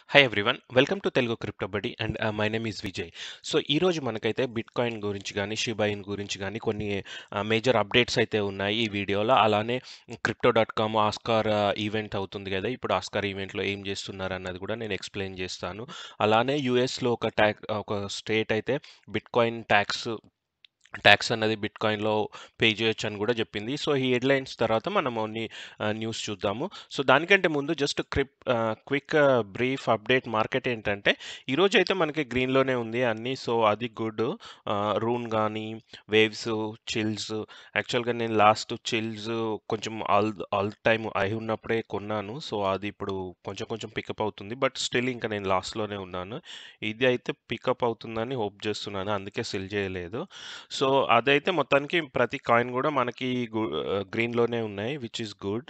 Hi everyone welcome to Telugu crypto బడి and my name is Vijay so ఈరోజు మనకైతే bit coin గురించి కానీ షిబాయిన్ గురించి కానీ కొన్ని మేజర్ అప్డేట్స్ అయితే ఉన్నాయి ఈ వీడియోలో అలానే crypto dot com Oscar event అవుతుంది కదా ఇప్పుడు ఆస్కార్ ఈవెంట్లో ఏం చేస్తున్నారు అన్నది కూడా నేను ఎక్స్ప్లెయిన్ చేస్తాను అలానే యూఎస్లో ఒక ట్యాక్ ఒక స్టేట్ అయితే బిట్ కాయిన్ ట్యాక్స్ ట్యాక్స్ అన్నది బిట్ కాయిన్లో పే చేయొచ్చు అని కూడా చెప్పింది సో ఈ హెడ్లైన్స్ తర్వాత మనం కొన్ని న్యూస్ చూద్దాము సో దానికంటే ముందు జస్ట్ క్రిప్ క్విక్ బ్రీఫ్ అప్డేట్ మార్కెట్ ఏంటంటే ఈరోజు అయితే మనకి గ్రీన్లోనే ఉంది అన్నీ సో అది గుడ్ రూన్ కానీ వేవ్స్ చిల్స్ యాక్చువల్గా నేను లాస్ట్ చిల్స్ కొంచెం ఆల్ ఆల్ టైమ్ అయి ఉన్నప్పుడే కొన్నాను సో అది ఇప్పుడు కొంచెం కొంచెం పికప్ అవుతుంది బట్ స్టిల్ ఇంకా నేను లాస్ట్లోనే ఉన్నాను ఇది అయితే పికప్ అవుతుందని హోప్ చేస్తున్నాను అందుకే సెల్ చేయలేదు సో అదైతే మొత్తానికి ప్రతి కాయిన్ కూడా మనకి గు- ఆ, గ్రీన్లోనే ఉన్నాయి విచ్ ఇస్ గుడ్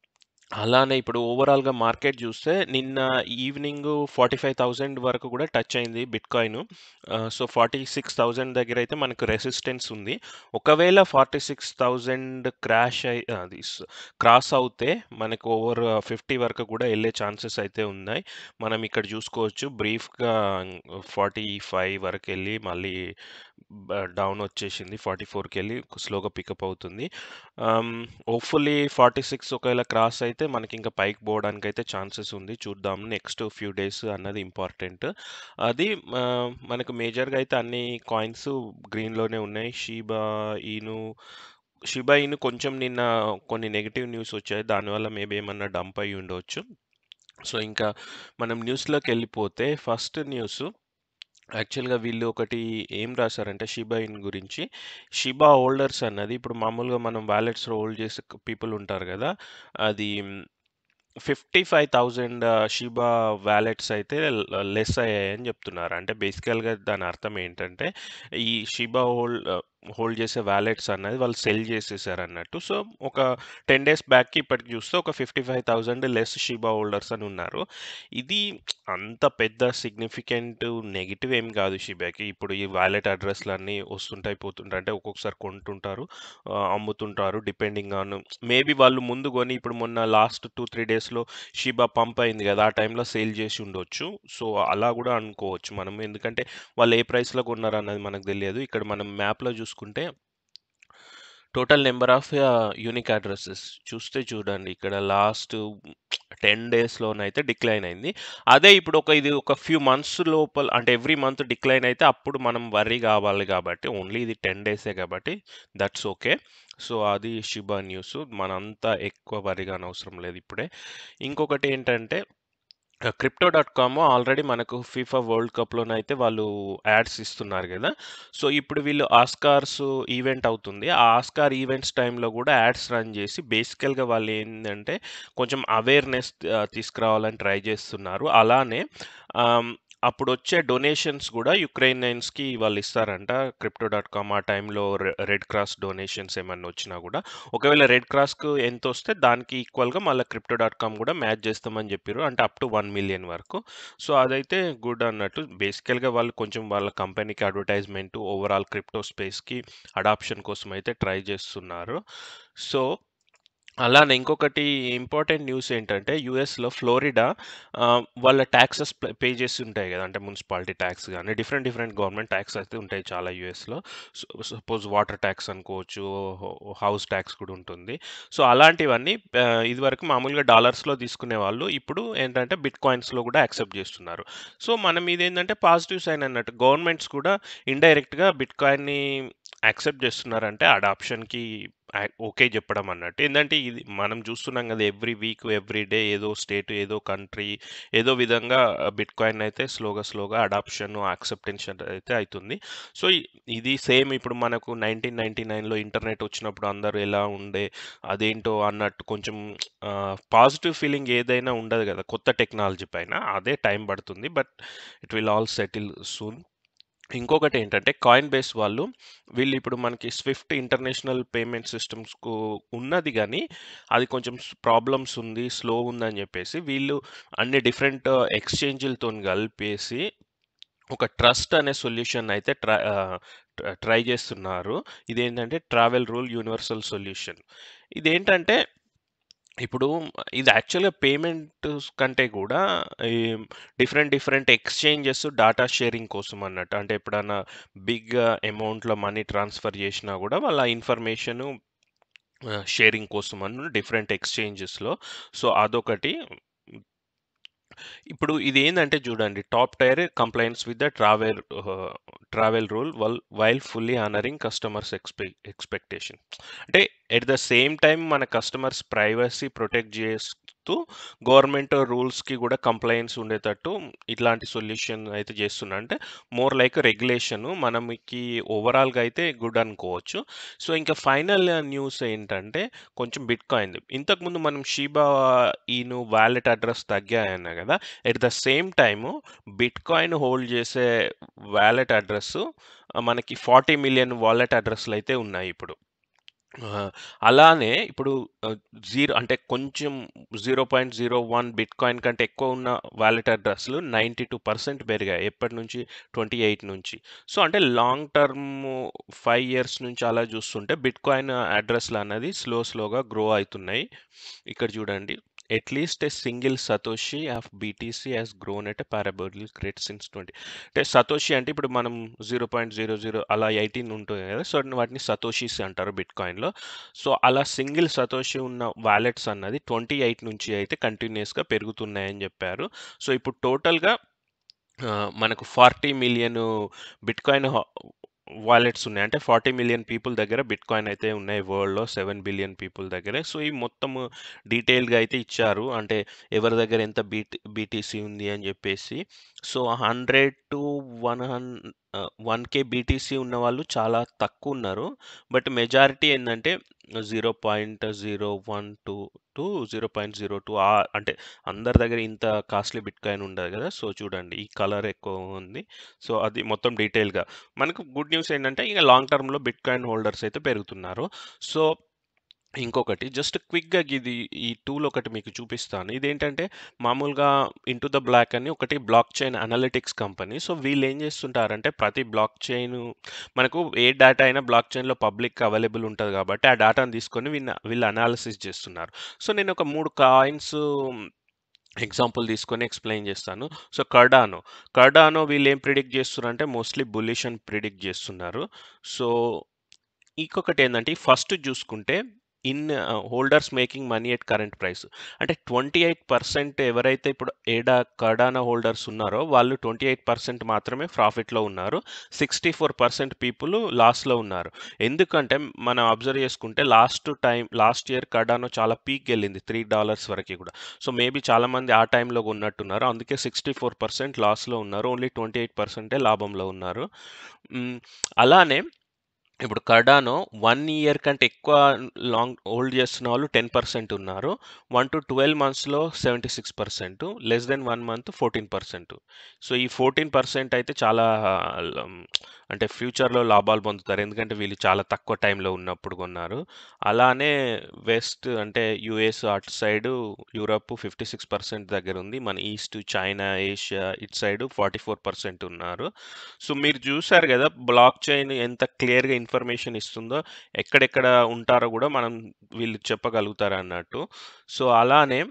అలానే ఇప్పుడు ఓవరాల్గా మార్కెట్ చూస్తే నిన్న ఈవినింగ్ ఫార్టీ ఫైవ్ థౌజండ్ వరకు కూడా టచ్ అయింది bitcoin so forty six thousand దగ్గర అయితే మనకు రెసిస్టెన్స్ ఉంది ఒకవేళ ఫార్టీ సిక్స్ థౌజండ్ క్రాష్ అయి అది క్రాస్ అవుతే మనకు ఓవర్ ఫిఫ్టీ వరకు కూడా వెళ్ళే ఛాన్సెస్ అయితే ఉన్నాయి మనం ఇక్కడ చూసుకోవచ్చు బ్రీఫ్గా ఫార్టీ ఫైవ్ వరకు వెళ్ళి మళ్ళీ డౌన్ వచ్చేసింది ఫార్టీ ఫోర్కి వెళ్ళి స్లోగా పికప్ అవుతుంది హోప్ఫుల్లీ ఫార్టీ సిక్స్ ఒకవేళ క్రాస్ అయితే మనకి ఇంకా పైకి పోవడానికి అయితే ఛాన్సెస్ ఉంది చూద్దాం నెక్స్ట్ ఫ్యూ డేస్ అన్నది ఇంపార్టెంట్ అది ఆ, మనకు మేజర్గా అయితే అన్ని కాయిన్స్ గ్రీన్లోనే ఉన్నాయి షీబా ఈను షిబా ఇను కొంచెం నిన్న కొన్ని నెగిటివ్ న్యూస్ వచ్చాయి దానివల్ల మేబీ ఏమన్నా డంప్ అయి ఉండవచ్చు సో ఇంకా మనం న్యూస్లోకి వెళ్ళిపోతే ఫస్ట్ న్యూస్ యాక్చువల్గా వీళ్ళు ఒకటి ఏం రాశారంటే షిబా ఇన్ గురించి షిబా హోల్డర్స్ అన్నది ఇప్పుడు మామూలుగా మనం వ్యాలెట్స్ హోల్డ్ చేసే పీపుల్ ఉంటారు కదా అది fifty five thousand Shiba wallets అయితే లెస్ అయ్యాయని చెప్తున్నారు అంటే బేసికల్గా దాని అర్థం ఏంటంటే ఈ షిబా హోల్డ్ హోల్డ్ చేసే వ్యాలెట్స్ అన్నది వాళ్ళు సెల్ చేసేసారు అన్నట్టు సో ఒక టెన్ డేస్ బ్యాక్కి ఇప్పటికి చూస్తే ఒక fifty five thousand less Shiba holders అని ఉన్నారు ఇది అంత పెద్ద సిగ్నిఫికెంట్ నెగిటివ్ ఏం కాదు షిబాకి ఇప్పుడు ఈ వ్యాలెట్ అడ్రస్లు అన్నీ వస్తుంటాయి పోతుంటాయి అంటే ఒక్కొక్కసారి కొంటుంటారు ఆ, అమ్ముతుంటారు డిపెండింగ్ ఆన్ మేబీ వాళ్ళు ముందు కొని ఇప్పుడు మొన్న లాస్ట్ టూ త్రీ డేస్లో షిబా పంప్ అయింది కదా ఆ టైంలో సేల్ చేసి ఉండొచ్చు సో అలా కూడా అనుకోవచ్చు మనం ఎందుకంటే వాళ్ళు ఏ ప్రైస్లో కొన్నారు అన్నది మనకు తెలియదు ఇక్కడ మనం మ్యాప్లో చూసుకుంటే total number of unique addresses చూస్తే చూడండి ఇక్కడ లాస్ట్ టెన్ డేస్లోనైతే డిక్లైన్ అయింది అదే ఇప్పుడు ఒక ఇది ఒక ఫ్యూ మంత్స్ లోపల అంటే ఎవ్రీ మంత్ డిక్లైన్ అయితే అప్పుడు మనం వరీ కావాలి కాబట్టి ఓన్లీ ఇది టెన్ డేసే కాబట్టి దట్స్ ఓకే సో అది షిబా న్యూస్ మనంతా ఎక్కువ వరిగా అవసరం లేదు ఇప్పుడే ఇంకొకటి ఏంటంటే క్రిప్టో డాట్ కామ్ ఆల్రెడీ మనకు ఫీఫా వరల్డ్ కప్లోనైతే వాళ్ళు యాడ్స్ ఇస్తున్నారు కదా సో ఇప్పుడు వీళ్ళు ఆస్కార్స్ ఈవెంట్ అవుతుంది ఆ ఆస్కార్ ఈవెంట్స్ టైంలో కూడా యాడ్స్ రన్ చేసి బేసికల్గా వాళ్ళు ఏంటంటే కొంచెం అవేర్నెస్ తీసుకురావాలని ట్రై చేస్తున్నారు అలానే ఆమ్, అప్పుడు వచ్చే డొనేషన్స్ కూడా యుక్రెయినియన్స్కి వాళ్ళు ఇస్తారంట క్రిప్టో డాట్ కామ్ ఆ టైంలో రెడ్ క్రాస్ డొనేషన్స్ ఏమన్నా వచ్చినా కూడా ఒకవేళ రెడ్ క్రాస్కు ఎంత వస్తే దానికి ఈక్వల్గా మళ్ళీ క్రిప్టో డాట్ కామ్ కూడా మ్యాచ్ చేస్తామని చెప్పారు అంటే అప్ టు వన్ మిలియన్ వరకు సో అదైతే గుడ్ అన్నట్టు బేసికల్గా వాళ్ళు కొంచెం వాళ్ళ కంపెనీకి అడ్వర్టైజ్మెంట్ ఓవరాల్ క్రిప్టో స్పేస్కి అడాప్షన్ కోసం అయితే ట్రై చేస్తున్నారు సో అలానే ఇంకొకటి ఇంపార్టెంట్ న్యూస్ ఏంటంటే యూఎస్లో ఫ్లోరిడా ఆ, వాళ్ళ ట్యాక్సెస్ పే చేసి ఉంటాయి కదా అంటే మున్సిపాలిటీ ట్యాక్స్ కానీ డిఫరెంట్ డిఫరెంట్ గవర్నమెంట్ ట్యాక్స్ అయితే ఉంటాయి చాలా యూఎస్లో సపోజ్ వాటర్ ట్యాక్స్ అనుకోవచ్చు హౌస్ ట్యాక్స్ కూడా ఉంటుంది సో అలాంటివన్నీ ఆ, ఇదివరకు మామూలుగా డాలర్స్లో తీసుకునే వాళ్ళు ఇప్పుడు ఏంటంటే బిట్ కాయిన్స్లో కూడా యాక్సెప్ట్ చేస్తున్నారు సో మనం ఇదేంటంటే పాజిటివ్ సైన్ అన్నట్టు గవర్నమెంట్స్ కూడా ఇండైరెక్ట్గా బిట్ కాయిన్ని యాక్సెప్ట్ చేస్తున్నారంటే అడాప్షన్కి ఓకే చెప్పడం అన్నట్టు ఏంటంటే ఇది మనం చూస్తున్నాం కదా ఎవ్రీ వీక్ ఎవ్రీ డే ఏదో స్టేట్ ఏదో కంట్రీ ఏదో విధంగా బిట్ కాయిన్ అయితే స్లోగా స్లోగా అడాప్షన్ యాక్సెప్టెన్స్ అయితే అవుతుంది సో ఇ- ఇది సేమ్ ఇప్పుడు మనకు నైన్టీన్ నైన్టీ నైన్లో ఇంటర్నెట్ వచ్చినప్పుడు అందరూ ఎలా ఉండే అదేంటో అన్నట్టు కొంచెం పాజిటివ్ ఫీలింగ్ ఏదైనా ఉండదు కదా కొత్త టెక్నాలజీ పైన అదే టైం పడుతుంది but it will all settle soon ఇంకొకటి ఏంటంటే కాయిన్ బేస్ వాళ్ళు వీళ్ళు ఇప్పుడు మనకి స్విఫ్ట్ ఇంటర్నేషనల్ పేమెంట్ సిస్టమ్స్కు ఉన్నది కానీ అది కొంచెం ప్రాబ్లమ్స్ ఉంది స్లో ఉందని చెప్పేసి వీళ్ళు అన్ని డిఫరెంట్ ఎక్స్చేంజ్లతో కలిపేసి ఒక ట్రస్ట్ అనే సొల్యూషన్ అయితే ట్రై ట్రై చేస్తున్నారు ఇదేంటంటే ట్రావెల్ రూల్ యూనివర్సల్ సొల్యూషన్ ఇదేంటంటే ఇప్పుడు ఇది యాక్చువల్‌గా పేమెంట్స్ కంటే గూడా ఈ different different exchanges data sharing కోసం అన్నట్టు. అంటే ఎప్పుడన్నా బిగ్ అమౌంట్‌లో మనీ ట్రాన్స్‌ఫర్ చేషినా గూడా వాళ్ళ ఇన్ఫర్మేషను ఆహ్, షేరింగ్ కోసం అని డిఫరెంట్ ఎక్స్‌చేంజెస్‌లో. సో, అదొకటి. ఇప్పుడు ఇదేందంటే చూడండి top tier complaints with the travel ah, travel rule వల్ వైల్ ఫుల్లీ హానరింగ్ కస్టమర్స్ ఎక్స్‌పె ఎక్స్‌పెక్టేషన్. అంటే ఎట్ ద సేమ్ టైమ్ మన కస్టమర్స్ ప్రైవసీ ప్రొటెక్ట్ చేస్తూ గవర్నమెంట్ రూల్స్‌కి గూడా కంప్లయన్స్ ఉండేటట్టు ఇట్లాంటి సొల్యూషన్ అయితే చేస్తున్నా. అంటే మోర్ లైక్ రెగ్యులేషను మనకి ఓవరాల్‌గా అయితే గుడ్ అనుకోవచ్చు. సో, ఇంకా ఫైనల్ న్యూస్ ఏంటంటే కొంచెం బిట్‌కాయిన్‌ది. ఇంతకుముందు మనం షిబా ఇను వాలెట్ అడ్రెస్ తగ్గాయన్నా గదా! At the same time bitcoin hold చేసే వాలెట్ అడ్రెస్సు ఆహ్, మనకి 40,000,000 వాలెట్ అడ్రెస్‌లయితే ఉన్నాయి ఇప్పుడు. ఆహ్, అలానే ఇప్పుడు ఆహ్, జీరో అంటే కొంచెం 0.01 బిట్‌కాయిన్ కంటే ఎక్కువ ఉన్న వాలెట్ అడ్రెస్‌లు 92% పెరిగాయి. ఎప్పటి నుంచి? 28 నుంచి. సో, అంటే లాంగ్ టర్ము 5 ఇయర్స్ నుంచి అలా చూస్తుంటే బిట్‌కాయిన్ అడ్రెస్‌లన్నది స్లో స్లోగా గ్రో అయితున్నాయి. ఇక్కడ చూడండి. At least a single satoshi of BTC has grown at a parabolic rate since 20 అంటే సతోషి అంటే ఇప్పుడు మనం 0.00 అలా 18 ఉంటుంది గదా! సో, వాటిని సతోషీస్ అంటారు బిట్‌కాయిన్‌లో. సో, అలా సింగిల్ సతోషి ఉన్న వాలెట్స్ అన్నది 28 నుంచి అయితే కంటిన్యూయస్‌గా పెరుగుతున్నాయని జెప్పారు. సో, ఇప్పుడు టోటల్‌గా ఆహ్, మనకు 40,000,000 బిట్‌కాయిన్ హ వాలెట్స్ ఉన్నాయి. అంటే 40,000,000 పీపుల్ దగ్గర బిట్‌కాయిన్ అయితే ఉన్నాయి వరల్డ్‌లో 7,000,000,000 పీపుల్ దగ్గర. సో, ఈ మొత్తము డీటెయిల్‌గా అయితే ఇచ్చారు. అంటే ఎవరి దగ్గర ఎంత బీట్ బీటీసీ ఉంది అని జెప్పేసి. సో, 100 టు వన్ హన్ ఆహ్, 1,000 బీటీసీ ఉన్నవాళ్ళు చాలా తక్కువున్నారు. బట్ మెజారిటీ ఏందంటే 0.012 టు 0.02 ఆహ్, అంటే అందరి దగ్గర ఇంత కాస్ట్‌లీ బిట్‌కాయిన్ ఉండదు గదా! సో, చూడండి ఈ కలర్ ఎక్కువ ఉంది. సో, అది మొత్తం డీటెయిల్‌గా. మనకు గుడ్ న్యూస్ ఏంటంటే ఇక లాంగ్ టర్మ్‌లో బిట్‌కాయిన్ హోల్డర్స్ అయితే పెరుగుతున్నారు. సో, ఇంకొకటి జస్ట్ క్విక్‌గా గిది ఈ టూల్ ఒకటి మీకు చూపిస్తాను. ఇదేంటంటే మామూలుగా ఇంటూ ద బ్లాక్ అని ఒకటి blockchain analytics company. So, వీళ్ళేం చేస్తుంటారంటే ప్రతి బ్లాక్ చైను మనకు ఏ డేటా అయినా బ్లాక్ చైన్‌లో పబ్లిక్ అవైలబుల్ ఉంటది కాబట్టి ఆ డేటాను తీసుకొని వీన్న వీళ్ళు అనాలిసిస్ చేస్తున్నారు. సో, నేను ఒక 3 కాయిన్స్ ఎగ్జాంపుల్ తీసుకొని ఎక్స్‌ప్లెయిన్ చేస్తాను. So, Cardano. కర్డానో వీళ్ళేం ప్రిడిక్ట్ చేస్తున్నారంటే మోస్ట్‌లీ బుల్లిష్ అని ప్రిడిక్ట్ చేస్తున్నారు. సో, ఇంకొకటేందంటే ఫస్ట్ చూసుకుంటే in ah, holders making money at current price. అంటే 28% ఎవరైతే ఇప్పుడు ఏడా కర్డానా హోల్డర్స్ ఉన్నారో వాళ్ళు 28% మాత్రమే ప్రాఫిట్‌లో ఉన్నారు. 64% పీపుల్ లాస్‌లో ఉన్నారు. ఎందుకంటే మనం అబ్జర్వ్ చేసుకుంటే last time last year Cardano చాలా పీక్‌కెళ్ళింది $3 వరకి గూడా. సో, మేబీ చాలామంది ఆ టైంలో కొన్నట్టున్నారు. అందుకే 64% లాస్‌లో ఉన్నారు. ఓన్లీ 28%ఏ లాభంలో ఉన్నారు. హ్మ్. అలానే ఇప్పుడు కర్డానో 1 ఇయర్ కంటే ఎక్కువ లాంగ్ హోల్డ్ చేస్తున్న వాళ్ళు 10% ఉన్నారు. 1-12 మంత్స్‌లో 76%, లెస్ దెన్ 1 మంత్ 14%. సో, ఈ 14% అయితే చాలా లం అంటే ఫ్యూచర్‌లో లాభాలు పొందుతారు. ఎందుకంటే వీళ్ళు చాలా తక్కువ టైంలో ఉన్నప్పుడు కొన్నారు. అలానే వెస్ట్ అంటే యూఎస్ అటు సైడు యూరప్ 56% దగ్గరుంది. మన ఈస్ట్, చైనా, ఏషియా ఇటు సైడు 44% ఉన్నారు. సో, మీరు చూసారు గదా! బ్లాక్ చైన్ ఎంత క్లియర్‌గా ఇన్ఫర్మేషన్ ఇస్తుందో, ఎక్కడెక్కడ ఉంటారో గూడా మనం వీళ్ళు చెప్పగలుగుతారన్నట్టు. సో, అలానే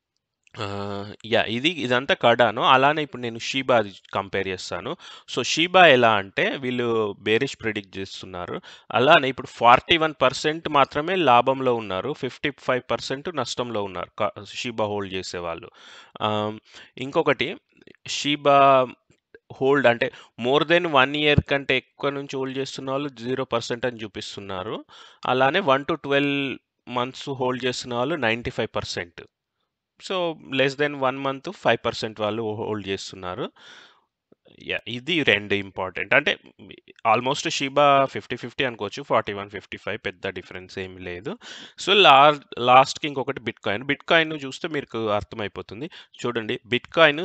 ఆహ్, యాహ్! ఇది ఇదంతా కర్డానో. అలానే ఇప్పుడు నేను షిబాది కంపేర్ చేస్తాను. సో, షిబా ఎలా అంటే వీళ్ళు బేరిష్ ప్రిడిక్ట్ చేస్తున్నారు. అలానే ఇప్పుడు 41% మాత్రమే లాభంలో ఉన్నారు. 55% నష్టంలో ఉన్నారు. క షిబా హోల్డ్ చేసేవాళ్ళు. ఆహ్, ఇంకొకటి షిబా హోల్డ్ అంటే మోర్ దెన్ 1 ఇయర్ కంటే ఎక్కువ నుంచి హోల్డ్ చేస్తున్న వాళ్ళు 0% అని చూపిస్తున్నారు. అలానే 1-12 మంత్స్ హోల్డ్ చేస్తున్న వాళ్ళు 95%. సో, లెస్ దెన్ 1 మంత్ 5% వాళ్ళు హోల్డ్ చేస్తున్నారు. యాహ్! ఇది 2 ఇంపార్టెంట్. అంటే ఆల్‌మోస్ట్ షిబా 50, 50 అనుకోవచ్చు. 41, 55 పెద్ద డిఫరెన్స్ ఏమి లేదు. సో, లా లాస్ట్‌కి ఇంకొకటి బిట్‌కాయిన్. బిట్‌కాయిన్ చూస్తే మీకు అర్థమైపోతుంది. చూడండి బిట్‌కాయిన్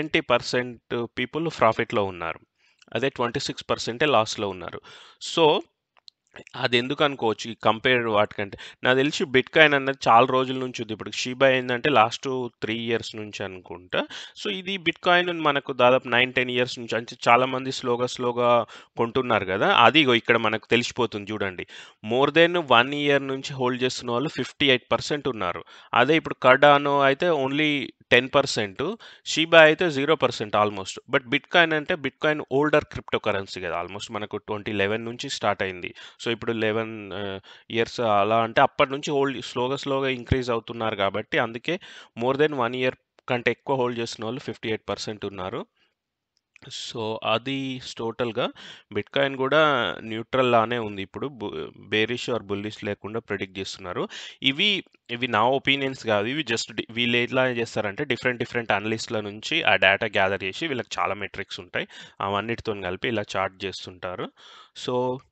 70% పీపుల్ ప్రాఫిట్‌లో ఉన్నారు. అదే 26% లాస్‌లో ఉన్నారు. సో అదెందుకు అనుకోవచ్చు. ఈ కంపేర్ వాటికంటే. నాకు తెలిసి బిట్‌కాయిన్ అన్నది చాలా రోజుల నుంచి ఉంది. ఇప్పుడు షిబా ఏందంటే లాస్ట్ 3 ఇయర్స్ నుంచి అనుకుంటా. సో, ఇది బిట్‌కాయిన్ మనకు దాదాపు 9, 10 ఇయర్స్ నుంచి అంటే చాలామంది స్లోగా, స్లోగా కొంటున్నారు గదా! అది ఇగో ఇక్కడ మనకు తెలిసిపోతుంది జూడండి. మోర్ దెన్ 1 ఇయర్ నుంచి హోల్డ్ చేస్తున్న వాళ్ళు 58% ఉన్నారు. అదే ఇప్పుడు కర్డానో అయితే ఓన్లీ 10%. షిబా అయితే 0% ఆల్‌మోస్ట్. బట్ బిట్‌కాయిన్ అంటే బిట్‌కాయిన్ ఓల్డర్ క్రిప్టో కరెన్సీ గదా! ఆల్‌మోస్ట్ మనకు 2011 నుంచి స్టార్ట్ అయింది. సో, ఇప్పుడు 11 ఆహ్, ఇయర్స్ అలా అంటే అప్పటి నుంచి హోల్డ్ స్లోగా, స్లోగా ఇంక్రీజ్ అవుతున్నారు గాబట్టి అందుకే మోర్ దెన్ 1 ఇయర్ కంటే ఎక్కువ హోల్డ్ చేస్తున్నోళ్ళు 58% ఉన్నారు. సో, అది టోటల్‌గా బిట్‌కాయిన్ గూడా న్యూట్రల్ లానే ఉంది ఇప్పుడు. బు బేరిష్ ఆర్ బుల్లిష్ లేకుండా ప్రెడిక్ట్ జేస్తున్నారు. ఇవి, ఇవి నా ఒపీనియన్స్ గాదు. ఇవి జస్ట్ డి వీళ్ళు ఎట్లా చేస్తారంటే డిఫరెంట్, డిఫరెంట్ అనలిస్ట్‌ల నుంచి ఆ డేటా గ్యాదర్ చేసి వీళ్ళకి చాలా మెట్రిక్స్ ఉంటాయి. అవన్నిటితోని కలిపి ఇలా చార్ట్ చేస్తుంటారు. So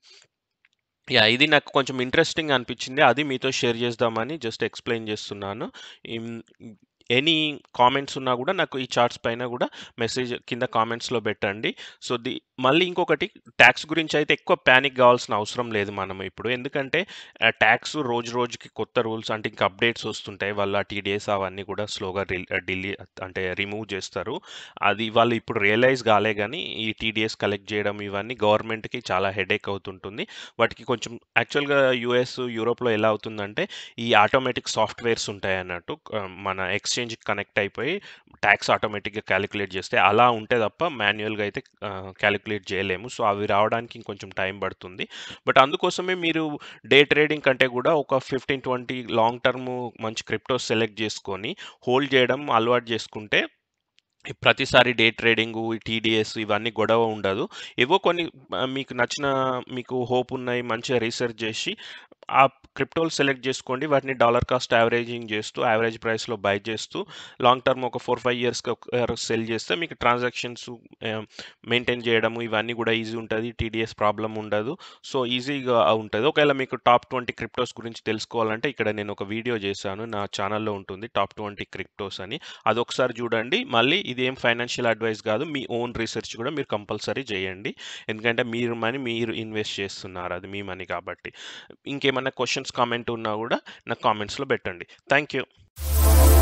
yeah! ఇది నాకు కొంచెం ఇంట్రెస్టింగ్ అనిపించింది. అది మీతో షేర్ చేద్దామని జస్ట్ ఎక్స్‌ప్లెయిన్ చేస్తున్నాను. ఇన్ ఎనీ కామెంట్స్ ఉన్నా గూడా నాకు ఈ చార్ట్స్ పైన గూడా మెసేజ్ కింద కామెంట్స్‌లో పెట్టండి. సో, ది మళ్ళీ ఇంకొకటి టాక్స్ గురించి అయితే ఎక్కువ పానిక్ గావాల్సిన అవసరం లేదు మనం ఇప్పుడు. ఎందుకంటే ఆహ్, టాక్స్ రోజు రోజుకి కొత్త రూల్స్ అంటే ఇంకా అప్డేట్స్ వస్తుంటాయి. వాళ్ళు ఆ టీడీఎస్ అవన్నీ గూడా స్లోగా రిల్ డిలీ అంటే రిమూవ్ చేస్తారు. అది వాళ్ళు ఇప్పుడు రియలైజ్ గాలే గానీ ఈ టీడీఎస్ కలెక్ట్ చేయడం ఇవన్నీ గవర్నమెంట్‌కి చాలా హెడేక్ అవుతుంటుంది. వాటికి కొంచెం యాక్చువల్‌గా యూఎస్, యూరోప్‌లో ఎలా అవుతుందంటే ఈ ఆటోమేటిక్ సాఫ్ట్‌వేర్స్ ఉంటాయన్నట్టు. ఆహ్, మన ఎక్స్‌చేంజ్‌కి కనెక్ట్ అయిపోయి టాక్స్ ఆటోమేటిక్‌గా కాలిక్యులేట్ చేస్తాయి. అలా ఉంటే తప్ప మాన్యుయల్‌గా అయితే ఆహ్, కాలిక్యులేట్ చేయలేము. సో, అవి రావడానికి ఇంకొంచెం టైం పడుతుంది. బట్ అందుకోసమే మీరు డే ట్రేడింగ్ కంటే గూడా ఒక 15, 20 లాంగ్ టర్మ్ మంచి క్రిప్టోస్ సెలెక్ట్ చేసుకొని హోల్డ్ చేయడం అలవాటు చేసుకుంటే ప్రతిసారి డే ట్రేడింగు, ఈ టీడీఎస్ ఇవన్నీ గొడవ ఉండదు. ఏవో కొన్ని ఆహ్, మీకు నచ్చిన మీకు హోప్ ఉన్నాయి. మంచిగా రీసెర్చ్ చేసి ఆ క్రిప్టోలు సెలెక్ట్ చేసుకోండి. వాటిని డాలర్ కాస్ట్ యావరేజింగ్ చేస్తూ యావరేజ్ ప్రైస్‌లో బై చేస్తూ లాంగ్ టర్మ్ ఒక 4, 5 ఇయర్స్‌కి ఒకసారి సెల్ చేస్తే మీకు ట్రాన్సాక్షన్స్ ఆహ్, మెయింటైన్ చేయడము ఇవన్నీ గూడా ఈజీ ఉంటది. టీడీఎస్ ప్రాబ్లమ్ ఉండదు. సో, ఈజీగా ఉంటది. ఒకవేళ మీకు టాప్ 20 క్రిప్టోస్ గురించి తెలుసుకోవాలంటే ఇక్కడ నేను ఒక వీడియో చేశాను. నా ఛానెల్‌లో ఉంటుంది. టాప్ 20 క్రిప్టోస్ అని. అదొకసారి చూడండి. మళ్ళీ ఇదేం ఫైనాన్షియల్ అడ్వైస్ గాదు. మీ ఓన్ రీసెర్చ్ గూడా మీరు కంపల్సరీ చేయండి. ఎందుకంటే మీరు మనీ మీరు ఇన్వెస్ట్ చేస్తున్నారు. అది మీ మనీ కాబట్టి. ఇంకేమన్నా క్వెషన్స్, కామెంట్ ఉన్నా గూడా నాకు కామెంట్స్‌లో పెట్టండి. Thank you.